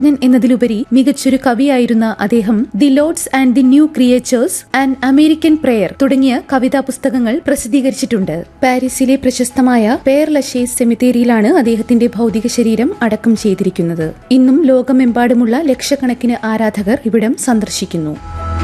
ഞാൻ എന്നതിലുപരി മികച്ചൊരു കവിയായിരുന്ന അദ്ദേഹം the lords and the new creatures and American prayer തുടങ്ങിയ കവിതാ പുസ്തകങ്ങൾ പ്രസിദ്ധീകരിച്ചിട്ടുണ്ട് പാരീസിലെ പ്രശസ്തമായ പേർ ലഷേസ് സെമിത്തേരിയിലാണ് അദ്ദേഹത്തിന്റെ ഭൗതിക ശരീരം അടക്കം ചെയ്തിരിക്കുന്നത് ഇന്നും ലോകമെമ്പാടുമുള്ള ലക്ഷക്കണക്കിന് ആരാധകർ ഇവിടം സന്ദർശിക്കുന്നു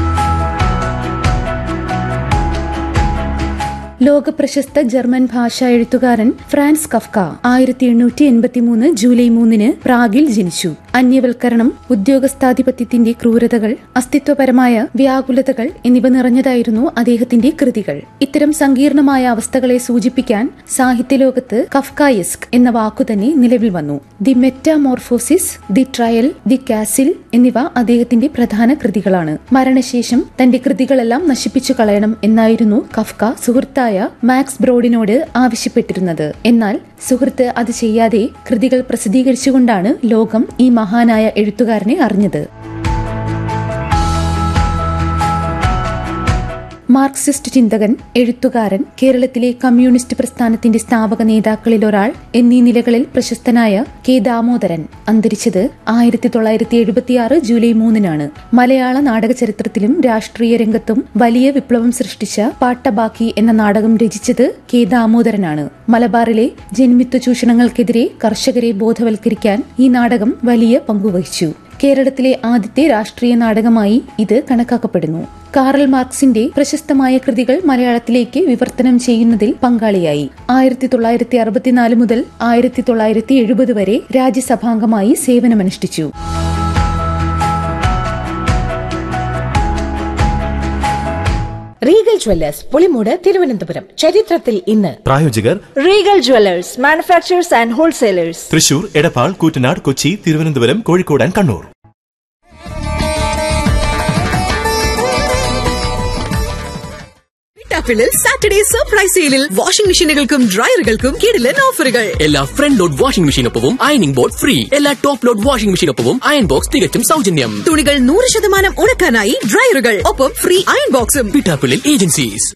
ലോകപ്രശസ്ത ജർമ്മൻ ഭാഷാ എഴുത്തുകാരൻ ഫ്രാൻസ് കഫ്ക ആയിരത്തി എണ്ണൂറ്റി എൺപത്തി മൂന്ന് ജൂലൈ മൂന്നിന് പ്രാഗിൽ ജനിച്ചു അന്യവൽക്കരണം ഉദ്യോഗസ്ഥാധിപത്യത്തിന്റെ ക്രൂരതകൾ അസ്തിത്വപരമായ വ്യാകുലതകൾ എന്നിവ നിറഞ്ഞതായിരുന്നു അദ്ദേഹത്തിന്റെ കൃതികൾ ഇത്തരം സങ്കീർണമായ അവസ്ഥകളെ സൂചിപ്പിക്കാൻ സാഹിത്യലോകത്ത് കഫ്കായസ്ക് എന്ന വാക്കു തന്നെ നിലവിൽ വന്നു the metamorphosis the trial the castle എന്നിവ അദ്ദേഹത്തിന്റെ പ്രധാന കൃതികളാണ് മരണശേഷം തന്റെ കൃതികളെല്ലാം നശിപ്പിച്ചു കളയണം എന്നായിരുന്നു കഫ്ക സുഹൃത്തായ മാക്സ് ബ്രോഡിനോട് ആവശ്യപ്പെട്ടിരുന്നത് എന്നാൽ സുഹൃത്ത് അത് ചെയ്യാതെ കൃതികൾ പ്രസിദ്ധീകരിച്ചുകൊണ്ടാണ് ലോകം ഈ മഹാനായ എഴുത്തുകാരനെ അറിഞ്ഞത് മാർക്സിസ്റ്റ് ചിന്തകൻ എഴുത്തുകാരൻ കേരളത്തിലെ കമ്മ്യൂണിസ്റ്റ് പ്രസ്ഥാനത്തിന്റെ സ്ഥാപക നേതാക്കളിൽ ഒരാൾ എന്നീ നിലകളിൽ പ്രശസ്തനായ കെ ദാമോദരൻ അന്തരിച്ചത് ആയിരത്തി തൊള്ളായിരത്തി എഴുപത്തിയാറ് ജൂലൈ മൂന്നിനാണ് മലയാള നാടക ചരിത്രത്തിലും രാഷ്ട്രീയ രംഗത്തും വലിയ വിപ്ലവം സൃഷ്ടിച്ച പാട്ടബാക്കി എന്ന നാടകം രചിച്ചത് കെ ദാമോദരനാണ് മലബാറിലെ ജന്മിത്വ ചൂഷണങ്ങൾക്കെതിരെ കർഷകരെ ബോധവൽക്കരിക്കാൻ ഈ നാടകം വലിയ പങ്കുവഹിച്ചു കേരളത്തിലെ ആദ്യത്തെ രാഷ്ട്രീയ നാടകമായി ഇത് കണക്കാക്കപ്പെടുന്നു കാറൽ മാർക്സിന്റെ പ്രശസ്തമായ കൃതികൾ മലയാളത്തിലേക്ക് വിവർത്തനം ചെയ്യുന്നതിൽ പങ്കാളിയായി ആയിരത്തി തൊള്ളായിരത്തി അറുപത്തിനാല് മുതൽ ആയിരത്തി തൊള്ളായിരത്തി എഴുപത് വരെ രാജ്യസഭാംഗമായി സേവനമനുഷ്ഠിച്ചു റീഗൽ ജ്വല്ലേഴ്സ് പുളിമൂട് തിരുവനന്തപുരം ചരിത്രത്തിൽ ഇന്ന് പ്രായോജകർ regal jewellers manufacturers and wholesalers Thrissur Edappal Koottanad Kochi Thiruvananthapuram Kozhikode and Kannur ടാപ്പിളിൽ സാറ്റർഡേ സർപ്രൈസ് സെയിലിൽ വാഷിംഗ് മെഷീനുകൾക്കും ഡ്രയറുകൾക്കും കിടിലൻ ഓഫറുകൾ എല്ലാ ഫ്രണ്ട് ലോഡ് വാഷിംഗ് മെഷീനൊപ്പവും അയണിംഗ് ബോർഡ് ഫ്രീ എല്ലാ ടോപ്പ് ലോഡ് വാഷിംഗ് മെഷീനൊപ്പവും അയൺ ബോക്സ് തികച്ചും സൗജന്യം തുണികൾ നൂറ് ശതമാനം ഉണക്കാനായി ഡ്രയറുകൾ ഒപ്പം ഫ്രീ അയൺ ബോക്സും പിട്ടാപ്പിളിൽ ഏജൻസീസ്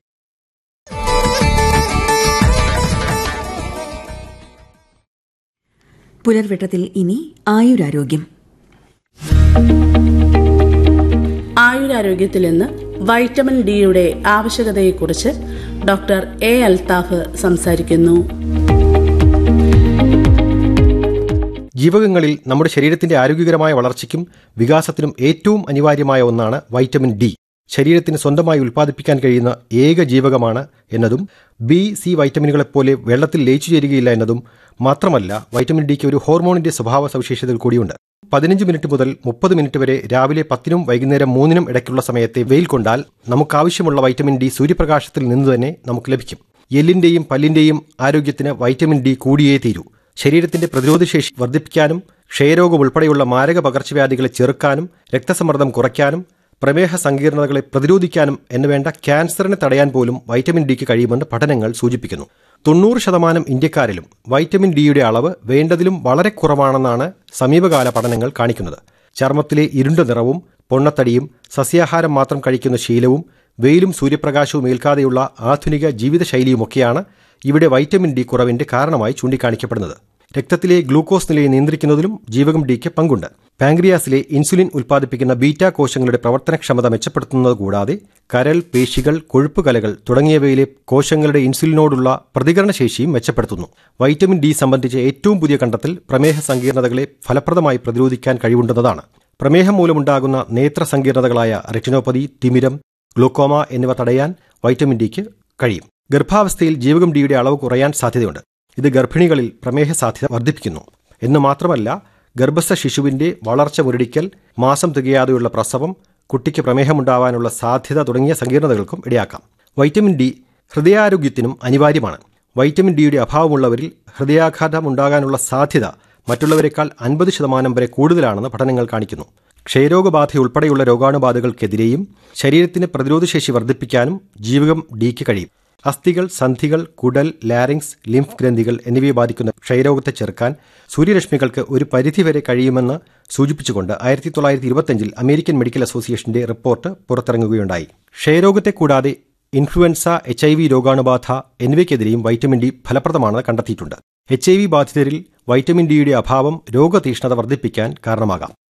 പുലർവെട്ടത്തിൽ ഇനി ആയുരാരോഗ്യം ആയുരാരോഗ്യത്തിൽ നിന്ന് വൈറ്റമിൻ ഡിയുടെ ആവശ്യകതയെക്കുറിച്ച് ഡോക്ടർ എ അൽത്താഫ് സംസാരിക്കുന്നു ജീവകങ്ങളിൽ നമ്മുടെ ശരീരത്തിന്റെ ആരോഗ്യകരമായ വളർച്ചയ്ക്കും വികാസത്തിനും ഏറ്റവും അനിവാര്യമായ ഒന്നാണ് വൈറ്റമിൻ ഡി ശരീരത്തിന് സ്വന്തമായി ഉൽപ്പാദിപ്പിക്കാൻ കഴിയുന്ന ഏക ജീവകമാണ് എന്നതും ബി സി വൈറ്റമിനുകളെപ്പോലെ വെള്ളത്തിൽ ലയിച്ചു ചേരുകയില്ല എന്നതും മാത്രമല്ല വൈറ്റമിൻ ഡിക്ക് ഒരു ഹോർമോണിന്റെ സ്വഭാവ സവിശേഷതകൾ കൂടിയുണ്ട് പതിനഞ്ച് മിനിറ്റ് മുതൽ മുപ്പത് മിനിറ്റ് വരെ രാവിലെ പത്തിനും വൈകുന്നേരം മൂന്നിനും ഇടയ്ക്കുള്ള സമയത്തെ വെയിൽ കൊണ്ടാൽ നമുക്കാവശ്യമുള്ള വൈറ്റമിൻ ഡി സൂര്യപ്രകാശത്തിൽ നിന്ന് തന്നെ നമുക്ക് ലഭിക്കും എല്ലിന്റെയും പല്ലിന്റെയും ആരോഗ്യത്തിന് വൈറ്റമിൻ ഡി കൂടിയേ തീരൂ ശരീരത്തിന്റെ പ്രതിരോധശേഷി വർദ്ധിപ്പിക്കാനും ക്ഷയരോഗം ഉൾപ്പെടെയുള്ള മാരക പകർച്ചവ്യാധികളെ ചെറുക്കാനും രക്തസമ്മർദ്ദം കുറയ്ക്കാനും പ്രമേഹ സങ്കീർണതകളെ പ്രതിരോധിക്കാനും എന്നുവേണ്ട ക്യാൻസറിനെ തടയാൻ പോലും വൈറ്റമിൻ ഡിക്ക് കഴിയുമെന്ന് പഠനങ്ങൾ സൂചിപ്പിക്കുന്നു തൊണ്ണൂറ് ശതമാനം ഇന്ത്യക്കാരിലും വൈറ്റമിൻ ഡിയുടെ അളവ് വേണ്ടതിലും വളരെ കുറവാണെന്നാണ് സമീപകാല പഠനങ്ങൾ കാണിക്കുന്നത് ചർമ്മത്തിലെ ഇരുണ്ട നിറവും പൊണ്ണത്തടിയും സസ്യാഹാരം മാത്രം കഴിക്കുന്ന ശീലവും വെയിലും സൂര്യപ്രകാശവും ഏൽക്കാതെയുള്ള ആധുനിക ജീവിതശൈലിയുമൊക്കെയാണ് ഇവിടെ വൈറ്റമിൻ ഡി കുറവിന്റെ കാരണമായി ചൂണ്ടിക്കാണിക്കപ്പെടുന്നത് രക്തത്തിലെ ഗ്ലൂക്കോസ് നിലയെ നിയന്ത്രിക്കുന്നതിലും ജീവകം ഡിക്ക് പങ്കുണ്ട് പാങ്ക്രിയാസിലെ ഇൻസുലിൻ ഉൽപ്പാദിപ്പിക്കുന്ന ബീറ്റ കോശങ്ങളുടെ പ്രവർത്തനക്ഷമത മെച്ചപ്പെടുത്തുന്നത് കൂടാതെ കരൾ പേശികൾ കൊഴുപ്പ് കലകൾ തുടങ്ങിയവയിലെ കോശങ്ങളുടെ ഇൻസുലിനോടുള്ള പ്രതികരണശേഷിയും മെച്ചപ്പെടുത്തുന്നു വൈറ്റമിൻ ഡി സംബന്ധിച്ച ഏറ്റവും പുതിയ കണ്ടെത്തൽ പ്രമേഹ സങ്കീർണതകളെ ഫലപ്രദമായി പ്രതിരോധിക്കാൻ കഴിവുണ്ടെന്നതാണ് പ്രമേഹം മൂലമുണ്ടാകുന്ന നേത്ര സങ്കീർണതകളായ റെറ്റിനോപ്പതി തിമിരം ഗ്ലൂക്കോമ എന്നിവ തടയാൻ വൈറ്റമിൻ ഡിക്ക് കഴിയും ഗർഭാവസ്ഥയിൽ ജീവകം ഡിയുടെ അളവ് കുറയാൻ സാധ്യതയുണ്ട് ഇത് ഗർഭിണികളിൽ പ്രമേഹ സാധ്യത വർദ്ധിപ്പിക്കുന്നു എന്ന് മാത്രമല്ല ഗർഭസ്ഥ ശിശുവിന്റെ വളർച്ച മുരടിക്കൽ മാസം തികയാതെയുള്ള പ്രസവം കുട്ടിക്ക് പ്രമേഹമുണ്ടാവാനുള്ള സാധ്യത തുടങ്ങിയ സങ്കീർണതകൾക്കും ഇടയാക്കാം വൈറ്റമിൻ ഡി ഹൃദയാരോഗ്യത്തിനും അനിവാര്യമാണ് വൈറ്റമിൻ ഡിയുടെ അഭാവമുള്ളവരിൽ ഹൃദയാഘാതം ഉണ്ടാകാനുള്ള സാധ്യത മറ്റുള്ളവരെക്കാൾ അൻപത് ശതമാനം വരെ കൂടുതലാണെന്ന് പഠനങ്ങൾ കാണിക്കുന്നു ക്ഷയരോഗബാധയുൾപ്പെടെയുള്ള രോഗാണുബാധകൾക്കെതിരെയും ശരീരത്തിന് പ്രതിരോധശേഷി വർദ്ധിപ്പിക്കാനും ജീവകം ഡിക്ക് കഴിയും അസ്ഥികൾ സന്ധികൾ കുടൽ ലാരിങ്സ് ലിംഫ് ഗ്രന്ഥികൾ എന്നിവയെ ബാധിക്കുന്ന ക്ഷയരോഗത്തെ ചെറുക്കാൻ സൂര്യരശ്മികൾക്ക് ഒരു പരിധിവരെ കഴിയുമെന്ന് സൂചിപ്പിച്ചുകൊണ്ട് ആയിരത്തി തൊള്ളായിരത്തി ഇരുപത്തിയഞ്ചിൽ അമേരിക്കൻ മെഡിക്കൽ അസോസിയേഷന്റെ റിപ്പോർട്ട് പുറത്തിറങ്ങുകയുണ്ടായി ക്ഷയരോഗത്തെ കൂടാതെ ഇൻഫ്ലുവൻസ എച്ച് ഐ വി രോഗാണുബാധ എന്നിവയ്ക്കെതിരെയും വൈറ്റമിൻ ഡി ഫലപ്രദമാണെന്ന് കണ്ടെത്തിയിട്ടുണ്ട് എച്ച് ഐ വി ബാധിതരിൽ വൈറ്റമിൻ ഡിയുടെ അഭാവം രോഗതീഷ്ണത വർദ്ധിപ്പിക്കാൻ കാരണമാകാം